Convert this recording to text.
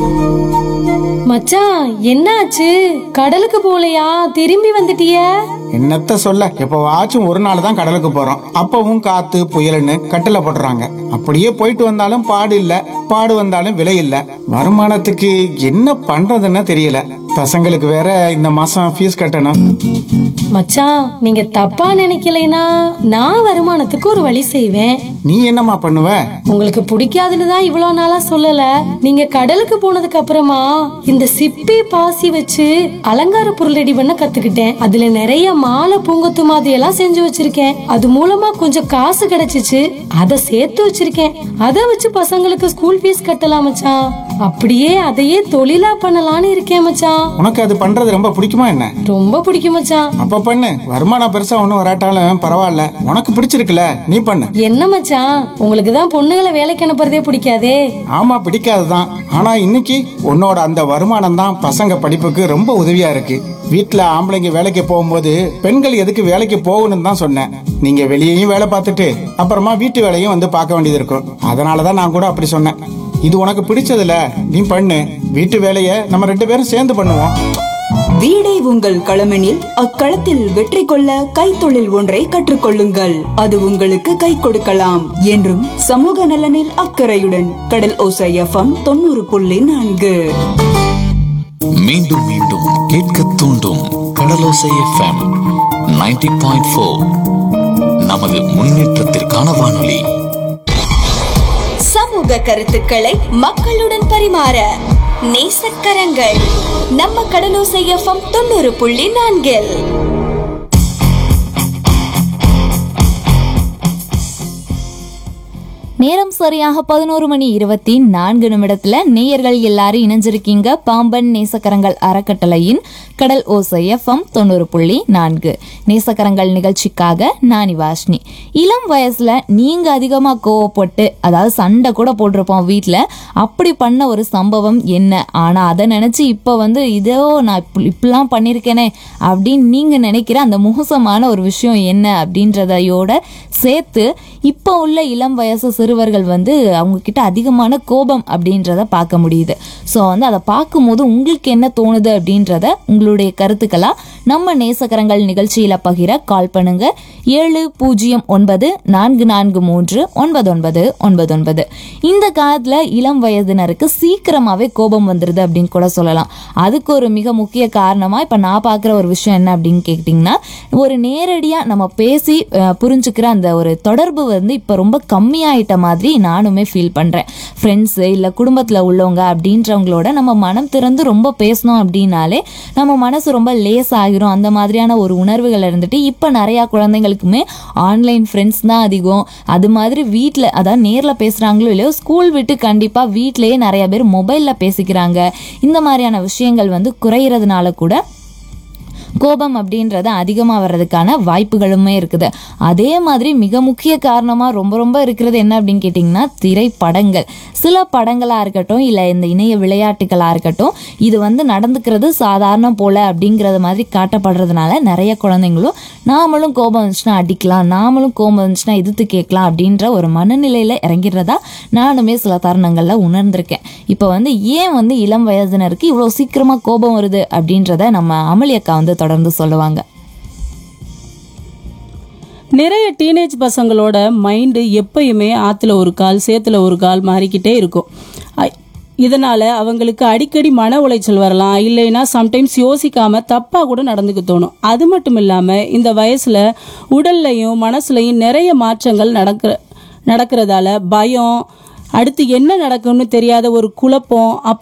மச்சான் என்னாச்சு கடலுக்கு போலையா திரும்பி வந்துட்டிய என்னத்த சொல்ல எப்பவாச்சும் ஒரு நாள் தான் கடலுக்கு போறோம் அப்பவும் காத்து புயல்னு கட்டில போடுறாங்க அப்படியே போயிட்டு வந்தாலும் பாடு இல்ல பாடு வந்தாலும் விலை இல்ல வருமானத்துக்கு என்ன பண்றதுன்னு தெரியல பசங்களுக்கு வேற இந்த மாசம் ஃபீஸ் கட்டணும் மச்சான் நீங்க தப்பா நினைக்கலைனா நான் வருமானத்துக்கு ஒரு வழி செய்வேன் நீ என்னம்மா பண்ணுவ உங்களுக்கு பிடிக்காதுன்னு தான் இவ்வளவு நாளா சொல்லல நீங்க கடலுக்கு போனதுக்கு அப்புறமா இந்த சிப்பி பாசி வச்சு அலங்கார பொருள் ரெடி பண்ண கத்துக்கிட்டேன் அதுல நிறைய மாலை பூங்கொத்து மாதிரி எல்லாம் செஞ்சு வச்சிருக்கேன் அது மூலமா கொஞ்சம் காசு கிடைச்சிச்சு அதை சேர்த்து வச்சிருக்கேன் அதை வச்சு பசங்களுக்கு ஸ்கூல் ஃபீஸ் கட்டலாம் மச்சான் அப்படியே அதையே தொழிலா பண்ணலாம்னு இருக்கேன் மச்சான் உனக்கு அது பண்றது ரொம்ப பிடிக்குமா என்ன ரொம்ப பிடிக்கும் மச்சான் அப்ப பண்ணு வருமானம் பெருசா ஒண்ணும் வராட்டாலும் பரவாயில்ல உனக்கு பிடிச்சிருக்குல நீ பண்ணு என்ன மச்சான் உங்களுக்கு தான் பொண்ணுங்களை வேலைக்கு அனுப்புறதே பிடிக்காதே ஆமா பிடிக்காதுதான் ஆனா இன்னைக்கு உன்னோட அந்த வருமானம் தான் பசங்க படிப்புக்கு ரொம்ப உதவியா இருக்கு வீட்ல ஆம்பளைங்க வேலைக்கு போகும்போது பெண்கள் எதுக்கு வேலைக்கு போகணும்னு தான் சொன்னேன் நீங்க வெளியேயும் வேலை பார்த்துட்டு அப்புறமா வீட்டு வேலையும் வந்து பார்க்க வேண்டியது இருக்கும் அதனாலதான் நான் கூட அப்படி சொன்னேன் இது உனக்கு பிடிச்சதுல நீ பண்ணு வீட்டு வேலையை நம்ம ரெண்டு பேரும் சேர்ந்து பண்ணுவோம் வீடே உங்கள் களமெனில் அக்களத்தில் வெற்றி கொள்ள கைத்தொழில் ஒன்றை கற்றுக்கொள்ளுங்கள் அது உங்களுக்கு கை கொடுக்கலாம் என்றும் சமூக நலனில் அக்கறையுடன் கடல் ஓசை எஃப்எம் தொண்ணூறு புள்ளி நான்கு மீண்டும் மீண்டும் கேட்க தூண்டும் கடலோசை எஃப்எம் 90.4 பாயிண்ட் ஃபோர் நமது முன்னேற்றத்திற்கான வானொலி சமூக கருத்துக்களை மக்களுடன் பரிமாற நேசக்கரங்கள் நம்ம கடலோசை எஃப்எம் தொண்ணூறு புள்ளி நான்கில் நேரம் சரியாக பதினோரு மணி இருபத்தி நான்கு நிமிடத்துல நேயர்கள் எல்லாரும் இணைஞ்சிருக்கீங்க பாம்பன் நேசக்கரங்கள் அறக்கட்டளையின் கடல் ஓசை எஃப்எம் தொண்ணூறு புள்ளி நான்கு நேசக்கரங்கள் நிகழ்ச்சிக்காக நானி வாஷ்னி இளம் வயசுல நீங்க அதிகமா கோவப்பட்டு அதாவது சண்டை கூட போட்டிருப்போம் வீட்ல அப்படி பண்ண ஒரு சம்பவம் என்ன ஆனா அதை நினைச்சு இப்ப வந்து இதோ நான் இப்ப- இப்படிலாம் பண்ணிருக்கேனே அப்படின்னு நீங்க நினைக்கிற அந்த மோசமான ஒரு விஷயம் என்ன அப்படின்றதையோட சேர்த்து இப்போ உள்ள இளம் வயசு சிறுவர்கள் வந்து அவங்க கிட்ட அதிகமான கோபம் அப்படின்றத பார்க்க முடியுது ஸோ வந்து அதை பார்க்கும்போது உங்களுக்கு என்ன தோணுது அப்படின்றத உங்களுடைய கருத்துக்களா நம்ம நேசக்கரங்கள் நிகழ்ச்சியில பகிர கால் பண்ணுங்க ஏழு பூஜ்ஜியம் ஒன்பது நான்கு நான்கு மூன்று ஒன்பது ஒன்பது ஒன்பது ஒன்பது இந்த காலத்துல இளம் வயதினருக்கு சீக்கிரமாவே கோபம் வந்துருது அப்படின்னு கூட சொல்லலாம் அதுக்கு ஒரு மிக முக்கிய காரணமா இப்ப நான் பார்க்குற ஒரு விஷயம் என்ன அப்படின்னு கேட்டிங்கன்னா ஒரு நேரடியா நம்ம பேசி அஹ், புரிஞ்சுக்கிற அந்த ஒரு தொடர்பு வந்து இப்ப ரொம்ப கம்மியாயிட்ட மாதிரி நானுமே ஃபீல் பண்றேன் ஃப்ரெண்ட்ஸ் இல்ல குடும்பத்துல உள்ளவங்க அப்படின்றவங்களோட நம்ம மனம் திறந்து ரொம்ப பேசணும் அப்படின்னாலே நம்ம மனசு ரொம்ப லேஸ் ஆகிரும் அந்த மாதிரியான ஒரு உணர்வுகள் இருந்துட்டு இப்ப நிறைய குழந்தைங்களுக்குமே ஆன்லைன் ஃப்ரெண்ட்ஸ் தான் அதிகம் அது மாதிரி வீட்டில் அதாவது நேரில் பேசுகிறாங்களோ இல்லையோ ஸ்கூல் விட்டு கண்டிப்பாக வீட்டிலேயே நிறைய பேர் மொபைலில் பேசிக்கிறாங்க இந்த மாதிரியான விஷயங்கள் வந்து குறையிறதுனால கூட கோபம் அப்படின்றது அதிகமாக வர்றதுக்கான வாய்ப்புகளுமே இருக்குது அதே மாதிரி மிக முக்கிய காரணமாக ரொம்ப ரொம்ப இருக்கிறது என்ன அப்படின்னு கேட்டிங்கன்னா திரைப்படங்கள் சில படங்களாக இருக்கட்டும் இல்லை இந்த இணைய விளையாட்டுகளாக இருக்கட்டும் இது வந்து நடந்துக்கிறது சாதாரணம் போல அப்படிங்கிறது மாதிரி காட்டப்படுறதுனால நிறைய குழந்தைங்களும் நாமளும் கோபம் வந்துச்சுன்னா அடிக்கலாம் நாமளும் கோபம் வந்துச்சுன்னா எதிர்த்து கேட்கலாம் அப்படின்ற ஒரு மனநிலையில் இறங்கிடுறதா நானுமே சில தருணங்களில் உணர்ந்திருக்கேன் இப்போ வந்து ஏன் வந்து இளம் வயதினருக்கு இவ்வளோ சீக்கிரமாக கோபம் வருது அப்படின்றத நம்ம அமளி அக்கா வந்து தொடர்ந்து சொல்லுவாங்க நிறைய டீனேஜ் பசங்களோட மைண்டு எப்பயுமே ஆற்றுல ஒரு கால் சேத்துல ஒரு கால் மாறிக்கிட்டே இருக்கும் ஐ- இதனால அவங்களுக்கு அடிக்கடி மன உளைச்சல் வரலாம் இல்லைன்னா சம்டைம்ஸ் யோசிக்காம தப்பா கூட நடந்துக்க தோணும் அது மட்டும் இல்லாம இந்த வயசுல உடல்லையும் மனசுலையும் நிறைய மாற்றங்கள் நடக்கிற நடக்கிறதால பயம் அடுத்து என்ன நடக்கும்னு தெரியாத ஒரு குழப்பம் அப்புறம்